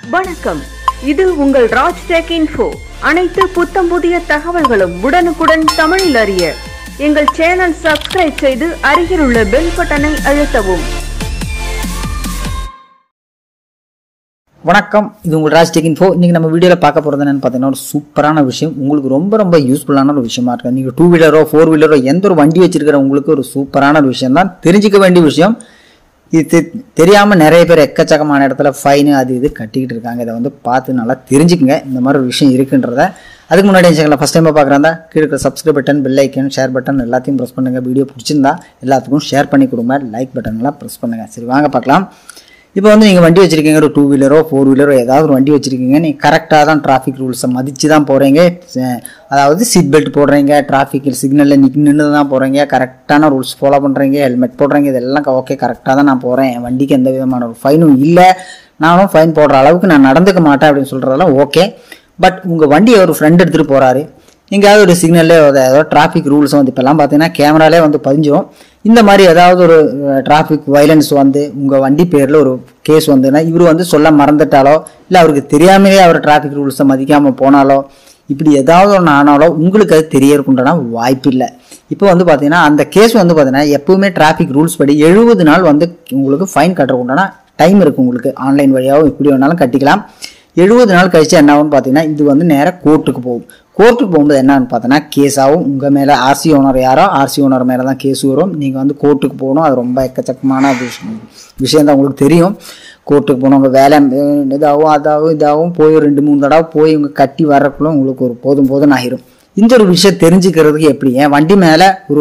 வணக்கம் இது உங்கள் ராஜ் டெக் இன்ஃபோ அனைத்து புத்தம் புதிய தகவல்களும் உடனுக்குடன் தமிழில் அறிய எங்கள் சேனல் சப்ஸ்கிரைப் செய்து அருகில் உள்ள பெல் பட்டனை அழுத்தவும் வணக்கம் இது உங்கள் ராஜ் டெக் இன்ஃபோ இன்றைக்கி நம்ம வீடியோவில் பார்க்க போகிறது என்னன்னு பார்த்தீங்கன்னா ஒரு சூப்பரான விஷயம் உங்களுக்கு ரொம்ப ரொம்ப யூஸ்ஃபுல்லான ஒரு விஷயமா இருக்கு நீங்கள் டூ வீலரோ ஃபோர் வீலரோ எந்த ஒரு வண்டி வச்சிருக்கிற உங்களுக்கு ஒரு சூப்பரான ஒரு விஷயம் தான் தெரிஞ்சிக்க வேண்டிய விஷயம் இது தெ- தெரியாம நிறைய பேர் எக்கச்சக்கமான இடத்துல ஃபைனு அது இது கட்டிக்கிட்டு இருக்காங்க இதை வந்து பார்த்து நல்லா தெரிஞ்சுக்குங்க இந்த மாதிரி ஒரு விஷயம் இருக்குன்றத அதுக்கு முன்னாடி சேனலை ஃபஸ்ட் டைம் பார்க்குறாந்தா கீழே இருக்கிற subscribe button bell icon share button எல்லாத்தையும் ப்ரெஸ் பண்ணுங்க வீடியோ பிடிச்சிருந்தா எல்லாத்துக்கும் ஷேர் பண்ணி கொடுங்க லைக் பட்டன்லாம் ப்ரெஸ் பண்ணுங்க சரி வாங்க பார்க்கலாம் இப்போ வந்து நீங்கள் வண்டி வச்சிருக்கீங்க ஒரு டூ வீலரோ ஃபோர் வீலரோ ஏதாவது ஒரு வண்டி வச்சிருக்கீங்க நீங்கள் கரெக்டாக தான் டிராஃபிக் ரூல்ஸை மதித்து தான் போகிறீங்க அதாவது சீட் பெல்ட் போடுறீங்க டிராஃபிக் சிக்னலில் நின்று தான் போகிறீங்க கரெக்டான ரூல்ஸ் ஃபாலோ பண்ணுறீங்க ஹெல்மெட் போடுறீங்க இதெல்லாம் ஓகே கரெக்டாக தான் நான் போகிறேன் என் வண்டிக்கு எந்த விதமான ஒரு ஃபைனும் இல்லை நானும் ஃபைன் போடுற அளவுக்கு நான் நடந்துக்க மாட்டேன் அப்படின்னு சொல்கிறதெல்லாம் ஓகே பட் உங்கள் வண்டியை ஒரு ஃப்ரெண்ட் எடுத்துகிட்டு போகிறாரு எங்கேயாவது ஒரு சிக்னல்லே ஏதோ டிராஃபிக் ரூல்ஸ் வந்து இப்போல்லாம் பார்த்தீங்கன்னா கேமராலே வந்து பதிஞ்சிரும் இந்த மாதிரி ஏதாவது ஒரு டிராஃபிக் வைலன்ஸ் வந்து உங்கள் வண்டி பேரில் ஒரு கேஸ் வந்துன்னா இவர் வந்து சொல்ல மறந்துட்டாலோ இல்லை அவருக்கு தெரியாமலே அவர் டிராஃபிக் ரூல்ஸை மதிக்காமல் போனாலோ இப்படி ஏதாவது ஒன்று ஆனாலோ உங்களுக்கு அது தெரியறதுக்குண்டான வாய்ப்பு இல்லை இப்போ வந்து பார்த்தீங்கன்னா அந்த கேஸ் வந்து பார்த்தீங்கன்னா எப்பவுமே டிராஃபிக் ரூல்ஸ் படி எழுபது நாள் வந்து உங்களுக்கு ஃபைன் கட்டுறதுக்குண்டான டைம் இருக்குது உங்களுக்கு ஆன்லைன் வழியாகவும் எப்படி வேணாலும் கட்டிக்கலாம் எழுபது நாள் கழிச்சு என்ன ஆகும்னு பார்த்தீங்கன்னா இது வந்து நேராக கோர்ட்டுக்கு போகும் கோர்ட்டுக்கு போகும்போது என்னன்னு பார்த்தோன்னா கேஸ் ஆகும் உங்கள் மேலே ஆர்சி ஓனர் யாரோ ஆர்சி ஓனர் மேலே தான் கேஸ் வரும் நீங்கள் வந்து கோர்ட்டுக்கு போகணும் அது ரொம்ப எக்கச்சக்கமான விஷயம் விஷயம் தான் உங்களுக்கு தெரியும் கோர்ட்டுக்கு போகணும் உங்கள் வேலை அஹ், இதாகும் அதாகும் இதாகும் போய் ரெண்டு மூணு தடவை போய் உங்கள் கட்டி வர்றதுக்குள்ள உங்களுக்கு ஒரு போதும் போதும் ஆகிரும் இந்த ஒரு விஷயம் தெரிஞ்சுக்கிறதுக்கு எப்படி என் வண்டி மேலே ஒரு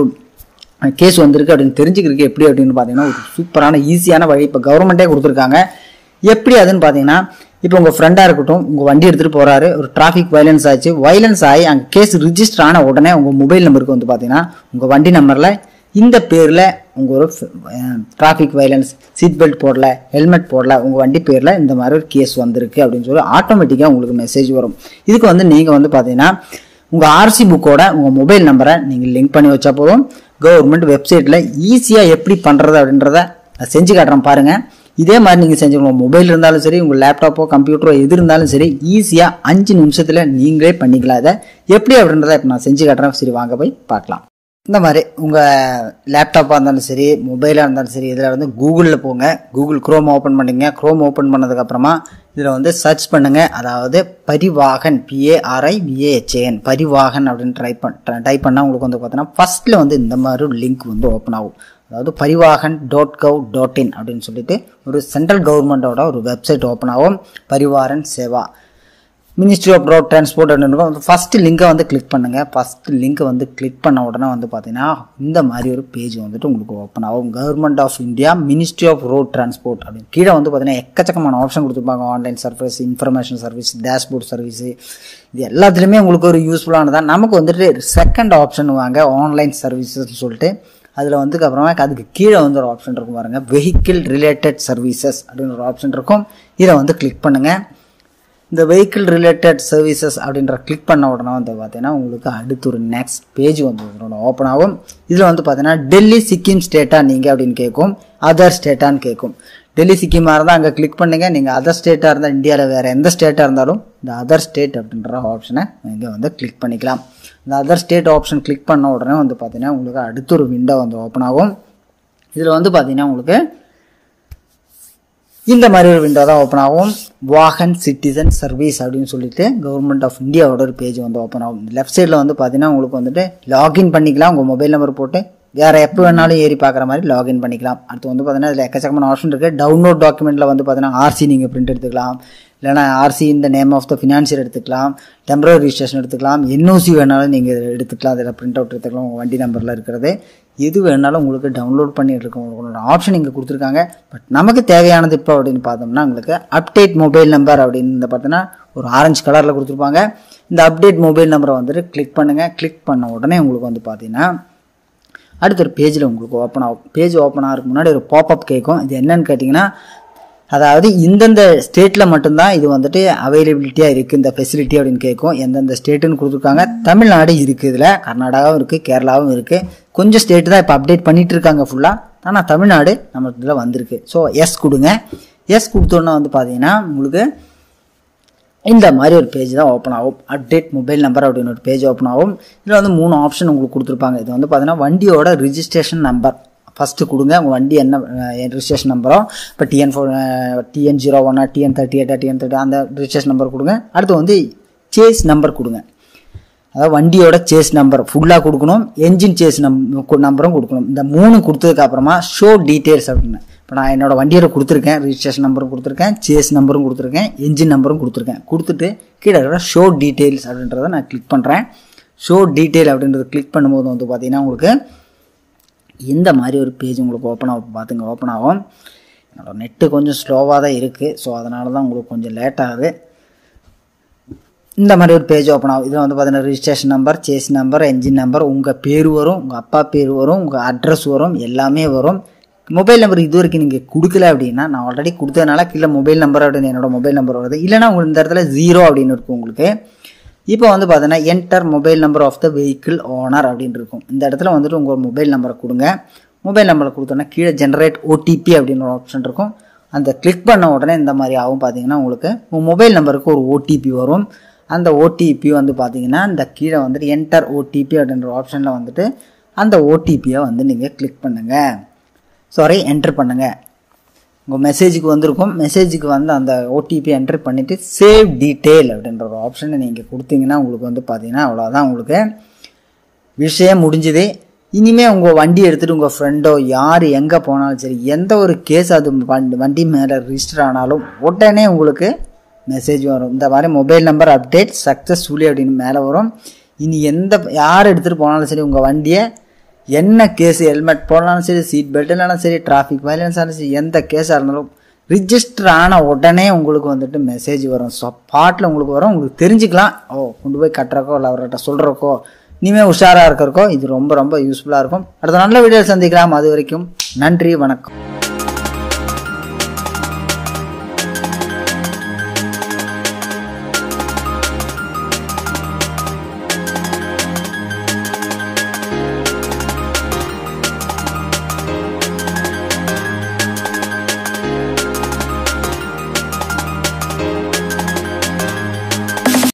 கேஸ் வந்திருக்கு அப்படின்னு தெரிஞ்சுக்கிறதுக்கு எப்படி அப்படின்னு பார்த்தீங்கன்னா ஒரு சூப்பரான ஈஸியான வழி இப்போ கவர்மெண்ட்டே கொடுத்துருக்காங்க எப்படி அதுன்னு பார்த்தீங்கன்னா இப்போ உங்கள் ஃப்ரெண்டாக இருக்கட்டும் உங்கள் வண்டி எடுத்துகிட்டு போகிறாரு ஒரு டிராஃபிக் வைலன்ஸ் ஆச்சு வைலன்ஸ் ஆகி அங்கே கேஸ் ரிஜிஸ்டர் ஆன உடனே உங்கள் மொபைல் நம்பருக்கு வந்து பார்த்தீங்கன்னா உங்கள் வண்டி நம்பரில் இந்த பேரில் உங்கள் ஒரு டிராஃபிக் வைலன்ஸ் சீட் பெல்ட் போடல ஹெல்மெட் போடல உங்கள் வண்டி பேரில் இந்த மாதிரி ஒரு கேஸ் வந்திருக்கு அப்படின்னு சொல்லி ஆட்டோமேட்டிக்காக உங்களுக்கு மெசேஜ் வரும் இதுக்கு வந்து நீங்கள் வந்து பார்த்தீங்கன்னா உங்கள் ஆர்சி புக்கோட உங்கள் மொபைல் நம்பரை நீங்கள் லிங்க் பண்ணி வச்சா போதும் கவர்மெண்ட் வெப்சைட்டில் ஈஸியாக எப்படி பண்ணுறது அப்படின்றத நான் செஞ்சு காட்டுறேன் பாருங்கள் இதே மாதிரி நீங்கள் செஞ்சுக்கணும் மொபைல் இருந்தாலும் சரி உங்கள் லேப்டாப்போ கம்ப்யூட்டரோ எது இருந்தாலும் சரி ஈஸியாக அஞ்சு நிமிஷத்தில் நீங்களே பண்ணிக்கலாம் இதை எப்படி அப்படின்றத இப்போ நான் செஞ்சு காட்டுறேன் சரி வாங்க போய் பார்க்கலாம் இந்த மாதிரி உங்கள் லேப்டாப்பாக இருந்தாலும் சரி மொபைலாக இருந்தாலும் சரி இதில் வந்து கூகுளில் போங்க கூகுள் க்ரோம் ஓப்பன் பண்ணுங்க க்ரோம் ஓப்பன் பண்ணதுக்கப்புறமா இதில் வந்து சர்ச் பண்ணுங்க அதாவது பரிவாகன் பிஏஆர்ஐ விஏஹெச்ஏஎன் பரிவாகன் அப்படின்னு ட்ரை பண்ண டைப் பண்ணால் உங்களுக்கு வந்து பார்த்தீங்கன்னா ஃபஸ்ட்டில் வந்து இந்த மாதிரி ஒரு லிங்க் வந்து ஓப்பன் ஆகும் அதாவது Parivahan dot gov dot in அப்படின்னு சொல்லிட்டு ஒரு சென்ட்ரல் கவர்மெண்ட்டோட ஒரு வெப்சைட் ஓப்பன் ஆகும் Parivahan Sewa ministry of road transport அப்படின்னு ஃபஸ்ட்டு லிங்கை வந்து கிளிக் பண்ணுங்கள் ஃபஸ்ட்டு லிங்கை வந்து கிளிக் பண்ண உடனே வந்து பார்த்தீங்கன்னா இந்த மாதிரி ஒரு பேஜ் வந்துட்டு உங்களுக்கு ஓப்பன் ஆகும் government of India ministry of road transport அப்படின்னு கீழே வந்து பார்த்தீங்கன்னா எக்கச்சக்கமான ஆப்ஷன் கொடுத்துருப்பாங்க online service information service dashboard service இது எல்லாத்துலேயுமே உங்களுக்கு ஒரு யூஸ்ஃபுல்லானதான் நமக்கு வந்துட்டு செகண்ட் ஆப்ஷன் வாங்க ஆன்லைன் சர்வீசஸ்னு சொல்லிட்டு அதில் வந்து அப்புறமா அதுக்கு கீழே வந்து ஒரு ஆப்ஷன் இருக்கும் பாருங்க வெஹிக்கிள் ரிலேட்டட் சர்வீசஸ் அப்படின்னு ஒரு ஆப்ஷன் இருக்கும் இதை வந்து கிளிக் பண்ணுங்கள் இந்த வெஹிக்கிள் ரிலேட்டட் சர்வீசஸ் அப்படின்ற கிளிக் பண்ண உடனே வந்து பார்த்தீங்கன்னா உங்களுக்கு அடுத்து ஒரு நெக்ஸ்ட் பேஜ் வந்து ஓப்பன் ஆகும் இதில் வந்து பார்த்தீங்கன்னா டெல்லி சிக்கிம் ஸ்டேட்டா நீங்கள் அப்படின்னு கேட்கும் அதர் ஸ்டேட்டான்னு கேட்கும் டெல்லி சிக்கிமாக இருந்தால் அங்கே கிளிக் பண்ணுங்க நீங்கள் அதர் ஸ்டேட்டாக இருந்தால் இந்தியாவில் வேறு எந்த ஸ்டேட்டாக இருந்தாலும் இந்த அதர் ஸ்டேட் அப்படின்ற ஆப்ஷனை நீங்கள் வந்து கிளிக் பண்ணிக்கலாம் இந்த அதர் ஸ்டேட் ஆப்ஷன் கிளிக் பண்ண உடனே வந்து பார்த்தீங்கன்னா உங்களுக்கு அடுத்த ஒரு விண்டோ வந்து ஓப்பன் ஆகும் இதில் வந்து பார்த்தீங்கன்னா உங்களுக்கு இந்த மாதிரி ஒரு விண்டோ தான் ஓப்பன் ஆகும் வாகன் சிட்டிசன் சர்வீஸ் அப்படின்னு சொல்லிட்டு கவர்மெண்ட் ஆஃப் இந்தியாவோட ஒரு பேஜ் வந்து ஓப்பன் ஆகும் லெஃப்ட் சைடில் வந்து பார்த்தீங்கன்னா உங்களுக்கு வந்துட்டு லாகின் பண்ணிக்கலாம் உங்கள் மொபைல் நம்பர் போட்டு வேறு எப்போ வேணாலும் ஏறி பார்க்குற மாதிரி லாகின் பண்ணிக்கலாம் அடுத்து வந்து பார்த்தீங்கன்னா இதில் எக்கச்சக்கமான ஆப்ஷன் இருக்குது டவுன்லோட் டாக்குமெண்ட்டில் வந்து பார்த்தீங்கன்னா ஆர்சி நீங்கள் பிரிண்ட் எடுத்துக்கலாம் இல்லைனா ஆர்சி இந்த நேம் ஆஃப் த ஃபினான்ஷியர் எடுத்துக்கலாம் டெம்பரரி ரிஜிஸ்ட்ரேஷன் எடுத்துக்கலாம் என்ஓசி வேணாலும் நீங்கள் எடுத்துக்கலாம் அதில் பிரிண்ட் அவுட் எடுத்துக்கலாம் உங்கள் வண்டி நம்பரில் இருக்கிறது எது வேணாலும் உங்களுக்கு டவுன்லோட் பண்ணி எடுக்க உங்களோட ஆப்ஷன் இங்கே கொடுத்துருக்காங்க பட் நமக்கு தேவையானது இப்போ அப்படின்னு பார்த்தோம்னா உங்களுக்கு அப்டேட் மொபைல் நம்பர் அப்படின்னு பார்த்தீங்கன்னா ஒரு ஆரஞ்சு கலரில் கொடுத்துருப்பாங்க இந்த அப்டேட் மொபைல் நம்பரை வந்துட்டு கிளிக் பண்ணுங்கள் கிளிக் பண்ண உடனே உங்களுக்கு வந்து பார்த்தீங்கன்னா அடுத்த ஒரு பேஜில் உங்களுக்கு ஓப்பன் ஆகும் பேஜ் ஓப்பன் ஆகிறதுக்கு முன்னாடி ஒரு பாப்அப் கேட்கும் இது என்னன்னு கேட்டிங்கன்னா அதாவது இந்தந்த ஸ்டேட்டில் மட்டும்தான் இது வந்துட்டு அவைலபிலிட்டியாக இருக்குது இந்த ஃபெசிலிட்டி அப்படின்னு கேட்கும் எந்தெந்த ஸ்டேட்டுன்னு கொடுத்துருக்காங்க தமிழ்நாடு இருக்குது இதில் கர்நாடகாவும் இருக்குது கேரளாவும் இருக்குது கொஞ்சம் ஸ்டேட்டு தான் இப்போ அப்டேட் பண்ணிட்டு இருக்காங்க ஃபுல்லாக ஆனால் தமிழ்நாடு நம்ம இதில் வந்திருக்கு ஸோ எஸ் கொடுங்க எஸ் கொடுத்தோன்னே வந்து பார்த்தீங்கன்னா உங்களுக்கு இந்த மாதிரி ஒரு பேஜ் தான் ஓப்பன் ஆகும் அப்டேட் மொபைல் நம்பர் அப்படின்னு ஒரு பேஜ் ஓப்பன் ஆகும் இதில் வந்து மூணு ஆப்ஷன் உங்களுக்கு கொடுத்துருப்பாங்க இது வந்து பார்த்தீங்கன்னா வண்டியோட ரிஜிஸ்ட்ரேஷன் நம்பர் ஃபஸ்ட்டு கொடுங்க உங்கள் வண்டி என்ன ரிஜிஸ்ட்ரேஷன் நம்பரோ இப்போ டிஎன் ஃபோர் டிஎன் ஜீரோ ஒன்னா டிஎன் தேர்ட்டி எயிட்டா டிஎன் தேர்ட்டி அந்த ரிஜிஸ்ட்ரேஷன் நம்பர் கொடுங்க அடுத்து வந்து சேஸ் நம்பர் கொடுங்க அதாவது வண்டியோட சேஸ் நம்பர் ஃபுல்லாக கொடுக்கணும் என்ஜின் சேஸ் நம் நம்பரும் கொடுக்கணும் இந்த மூணு கொடுத்ததுக்கு அப்புறமா ஷோ டீட்டெயில்ஸ் அப்படின்னு இப்போ நான் என்னோட வண்டியோட கொடுத்துருக்கேன் ரிஜிஸ்ட்ரேஷன் நம்பரும் கொடுத்துருக்கேன் சேஸ் நம்பரும் கொடுத்துருக்கேன் என்ஜின் நம்பரும் கொடுத்துருக்கேன் கொடுத்துட்டு கீழே இருக்கிற ஷோ டீட்டெயில்ஸ் அப்படின்றத நான் கிளிக் பண்ணுறேன் ஷோ டீட்டெயில் அப்படின்றத கிளிக் பண்ணும்போது வந்து பார்த்தீங்கன்னா உங்களுக்கு இந்த மாதிரி ஒரு பேஜ் உங்களுக்கு ஓப்பன் ஆகும் பார்த்துங்க ஓப்பன் ஆகும் என்னோட நெட்டு கொஞ்சம் ஸ்லோவாக தான் இருக்குது ஸோ அதனால தான் உங்களுக்கு கொஞ்சம் லேட் ஆகுது இந்த மாதிரி ஒரு பேஜ் ஓப்பன் ஆகும் இதில் வந்து பார்த்தீங்கன்னா registration number chassis number engine number உங்கள் பேர் வரும் உங்கள் அப்பா பேர் வரும் உங்கள் அட்ரஸ் வரும் எல்லாமே வரும் மொபைல் நம்பர் இது வரைக்கும் நீங்கள் கொடுக்கல அப்படின்னா நான் ஆல்ரெடி கொடுத்ததுனால கீழே மொபைல் நம்பர் அப்படின்னு என்னோட மொபைல் நம்பர் வருது இல்லைனா உங்களுக்கு இந்த இடத்துல ஜீரோ அப்படின்னு இருக்கும் உங்களுக்கு இப்போ வந்து பார்த்தீங்கன்னா enter mobile number of the vehicle owner அப்படின்னு இருக்கும் இந்த இடத்துல வந்துட்டு உங்கள் மொபைல் நம்பரை கொடுங்க மொபைல் நம்பரை கொடுத்தோன்னா கீழே ஜென்ரேட் ஓடிபி அப்படின்னு ஒரு ஆப்ஷன் இருக்கும் அந்த கிளிக் பண்ண உடனே இந்த மாதிரி ஆகும் பார்த்தீங்கன்னா உங்களுக்கு உங்கள் மொபைல் நம்பருக்கு ஒரு ஓடிபி வரும் அந்த ஓடிபி வந்து பார்த்தீங்கன்னா இந்த கீழே வந்துட்டு என்டர் ஓடிபி அப்படின்ற ஆப்ஷனில் வந்துட்டு அந்த ஓடிபியை வந்து நீங்கள் கிளிக் பண்ணுங்கள் சாரி என்டர் பண்ணுங்கள் உங்கள் மெசேஜுக்கு வந்திருக்கும் மெசேஜுக்கு வந்து அந்த ஓடிபி என்டர் பண்ணிவிட்டு சேவ் டீட்டெயில் அப்படின்ற ஒரு ஆப்ஷனை நீங்கள் கொடுத்தீங்கன்னா உங்களுக்கு வந்து பார்த்தீங்கன்னா அவ்வளோதான் உங்களுக்கு விஷயம் முடிஞ்சுது இனிமேல் உங்கள் வண்டி எடுத்துகிட்டு உங்கள் ஃப்ரெண்டோ யார் எங்கே போனாலும் சரி எந்த ஒரு கேஸ் அது வண்டி வண்டி மேலே ரிஜிஸ்டர் ஆனாலும் உடனே உங்களுக்கு மெசேஜ் வரும் இந்த மாதிரி மொபைல் நம்பர் அப்டேட் சக்ஸஸ்ஃபுல்லி அப்படின்னு மேலே வரும் இனி எந்த யார் எடுத்துகிட்டு போனாலும் சரி உங்கள் வண்டியை என்ன கேஸ் ஹெல்மெட் போடலாலும் சரி சீட் பெல்ட் இல்லைனாலும் சரி டிராஃபிக் வயலன்ஸ் ஆனாலும் சரி எந்த கேஸாக இருந்தாலும் ரிஜிஸ்டர் ஆன உடனே உங்களுக்கு வந்துட்டு மெசேஜ் வரும் ஸோ பாட்டில் உங்களுக்கு வரும் உங்களுக்கு தெரிஞ்சுக்கலாம் ஓ கொண்டு போய் கட்டுறக்கோ இல்லை அவர்கிட்ட சொல்கிறக்கோ இனிமேல் உஷாராக இருக்கிறக்கோ இது ரொம்ப ரொம்ப யூஸ்ஃபுல்லாக இருக்கும் அடுத்த நல்ல வீடியோ சந்திக்கலாம் அது வரைக்கும் நன்றி வணக்கம்